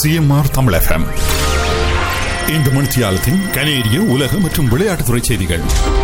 CMR Tamil FM இந்த மணித்தியாலத்தின் கனேடிய உலக மற்றும் விளையாட்டுத்துறை செய்திகள்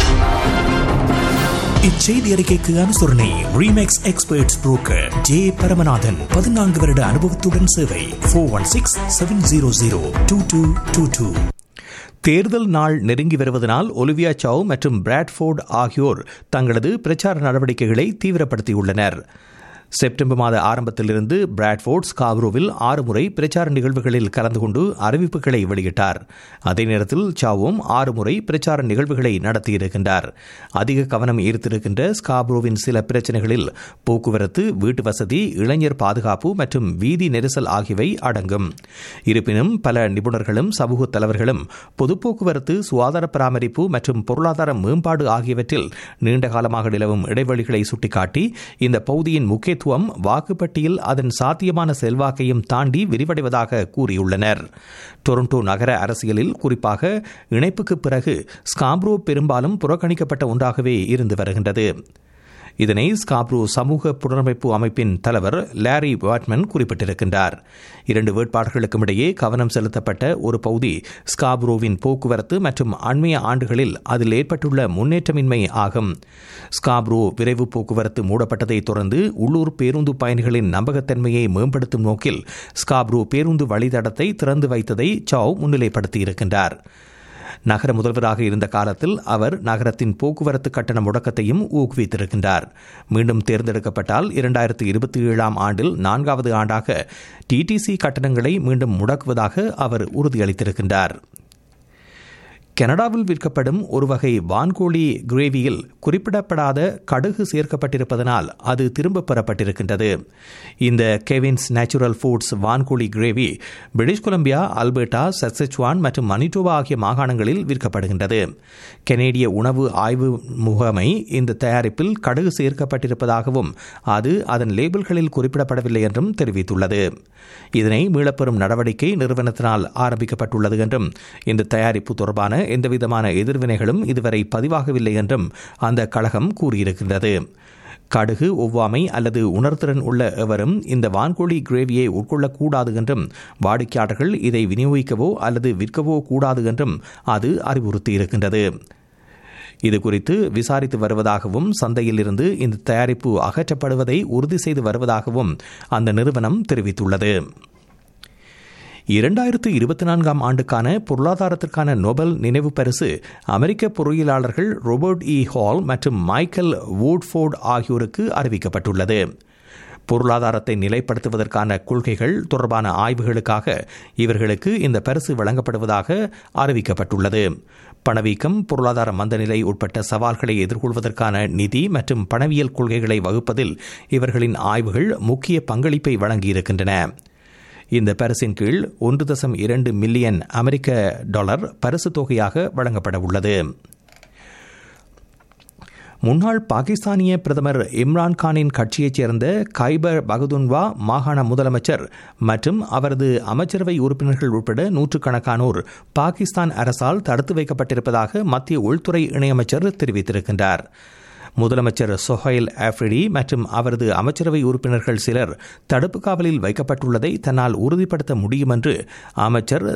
இச்செய்தி அறிக்கைக்கு அனுசரணை Remax experts broker J Paramanathan பதினான்கு வருட அனுபவத்துடன் சேவை four one six seven zero zero two two two two தேர்தல் நாள் நெருங்கி வருவதனால் ஒலிவியா சவ் மற்றும் பிராட்ஃபோர்ட் ஆகியோர் தங்களது பிரச்சார நடவடிக்கைகளை தீவிரப்படுத்தியுள்ளனர் செப்டம்பர் மாத ஆரம்பத்திலிருந்து பிராட்ஃபோர்ட் ஸ்காப்ரோவில் ஆறு முறை பிரச்சார நிகழ்வுகளில் கலந்து கொண்டு அறிவிப்புகளை வெளியிட்டார் அதே நேரத்தில் சாவும் ஆறு முறை பிரச்சார நிகழ்வுகளை நடத்தியிருக்கின்றார் அதிக கவனம் ஈர்த்திருக்கின்ற ஸ்காப்ரோவின் சில பிரச்சனைகளில் போக்குவரத்து வீட்டு வசதி இளைஞர் பாதுகாப்பு மற்றும் வீதி நெரிசல் ஆகியவை அடங்கும் இருப்பினும் பல நிபுணர்களும் சமூக தலைவர்களும் பொது போக்குவரத்து சுகாதார பராமரிப்பு மற்றும் பொருளாதார மேம்பாடு ஆகியவற்றில் நீண்ட காலமாக நிலவும் இடைவெளிகளை சுட்டிக்காட்டி இந்த பகுதியின் முக்கிய முக்கியத்துவம் வாக்குப்பட்டியில் அதன் சாத்தியமான செல்வாக்கையும் தாண்டி விரிவடைவதாக கூறியுள்ளனர் டொரண்டோ நகர அரசியலில் குறிப்பாக இணைப்புக்கு பிறகு ஸ்காப்ரோ பெரும்பாலும் புறக்கணிக்கப்பட்ட ஒன்றாகவே இருந்து வருகின்றது இதனை ஸ்காப்ரோ சமூக புனரமைப்பு அமைப்பின் தலைவர் லாரி வாட்மன் குறிப்பிட்டிருக்கின்றார் இரண்டு வேட்பாளர்களுக்கும் இடையே கவனம் செலுத்தப்பட்ட ஒரு பகுதி ஸ்காப்ரோவின் போக்குவரத்து மற்றும் அண்மைய ஆண்டுகளில் அதில் ஏற்பட்டுள்ள முன்னேற்றமின்மை ஆகும் ஸ்காப்ரோ விரைவு போக்குவரத்து மூடப்பட்டதை தொடர்ந்து உள்ளூர் பேருந்து பயணிகளின் நம்பகத்தன்மையை மேம்படுத்தும் நோக்கில் ஸ்காப்ரோ பேருந்து வழித்தடத்தை திறந்து வைத்ததை சாவ் முன்னிலைப்படுத்தியிருக்கின்றார் நகர முதல்வராக இருந்த காலத்தில் அவர் நகரத்தின் போக்குவரத்து கட்டண முடக்கத்தையும் ஊக்குவித்திருக்கின்றார் மீண்டும் தேர்ந்தெடுக்கப்பட்டால் இரண்டாயிரத்து இருபத்தி ஏழாம் ஆண்டில் நான்காவது ஆண்டாக டிடிசி கட்டணங்களை மீண்டும் முடக்குவதாக அவர் உறுதியளித்திருக்கின்றார் கனடாவில் விற்கப்படும் ஒரு வகை வான்கோழி கிரேவியில் குறிப்பிடப்படாத கடுகு சேர்க்கப்பட்டிருப்பதனால் அது திரும்பப் பெறப்பட்டிருக்கின்றது இந்த கெவின்ஸ் நேச்சுரல் ஃபுட்ஸ் வான்கோழி gravy British Columbia Alberta Saskatchewan மற்றும் மணிட்டோவா ஆகிய மாகாணங்களில் விற்கப்படுகின்றது கனேடிய உணவு ஆய்வு முகமை இந்த தயாரிப்பில் கடுகு சேர்க்கப்பட்டிருப்பதாகவும் அது அதன் லேபிள்களில் குறிப்பிடப்படவில்லை என்றும் தெரிவித்துள்ளது இதனை மீளப்பெறும் நடவடிக்கை நிறுவனத்தினால் ஆரம்பிக்கப்பட்டுள்ளது என்றும் இந்த தயாரிப்பு தொடர்பான எந்தவிதமான எதிர்வினைகளும் இதுவரை பதிவாகவில்லை என்றும் அந்த கழகம் கூறியிருக்கின்றது கடுகு ஒவ்வாமை அல்லது உணர்திறன் உள்ள எவரும் இந்த வான்கோழி கிரேவியை உட்கொள்ளக்கூடாது என்றும் வாடிக்கையாளர்கள் இதை விநியோகிக்கவோ அல்லது விற்கவோ கூடாது என்றும் அது அறிவுறுத்தியிருக்கின்றது இதுகுறித்து விசாரித்து வருவதாகவும் சந்தையில் இருந்து இந்த தயாரிப்பு அகற்றப்படுவதை உறுதி செய்து வருவதாகவும் அந்த நிறுவனம் தெரிவித்துள்ளது இரண்டாயிரத்து இருபத்தி நான்காம் ஆண்டுக்கான பொருளாதாரத்திற்கான நோபல் நினைவு பரிசு அமெரிக்க பொறியியலாளர்கள் ரோபர்ட் இ ஹால் மற்றும் மைக்கேல் வூட்ஃபோர்ட் ஆகியோருக்கு அறிவிக்கப்பட்டுள்ளது பொருளாதாரத்தை நிலைப்படுத்துவதற்கான கொள்கைகள் தொடர்பான ஆய்வுகளுக்காக இவர்களுக்கு இந்த பரிசு வழங்கப்படுவதாக அறிவிக்கப்பட்டுள்ளது பணவீக்கம் பொருளாதார மந்தநிலை உட்பட்ட சவால்களை எதிர்கொள்வதற்கான நிதி மற்றும் பணவியல் கொள்கைகளை வகுப்பதில் இவர்களின் ஆய்வுகள் முக்கிய பங்களிப்பை வழங்கியிருக்கின்றன இந்த பரிசின் கீழ் ஒன்று தசம் இரண்டு மில்லியன் அமெரிக்க டாலர் பரிசு தொகையாக வழங்கப்பட உள்ளது முன்னாள் பாகிஸ்தானிய பிரதமர் இம்ரான்கானின் கட்சியைச் சேர்ந்த கைபர் பகதுன்வா மாகாண முதலமைச்சர் மற்றும் அவரது அமைச்சரவை உறுப்பினர்கள் உட்பட நூற்றுக்கணக்கானோர் பாகிஸ்தான் அரசால் தடுத்து வைக்கப்பட்டிருப்பதாக மத்திய உள்துறை இணையமைச்சர் தெரிவித்திருக்கின்றார் முதலமைச்சர் சொஹைல் ஆஃப்ரிடி மற்றும் அவரது அமைச்சரவை உறுப்பினர்கள் சிலர் தடுப்பு காவலில் வைக்கப்பட்டுள்ளதை தன்னால் உறுதிப்படுத்த முடியும் என்று அமைச்சர்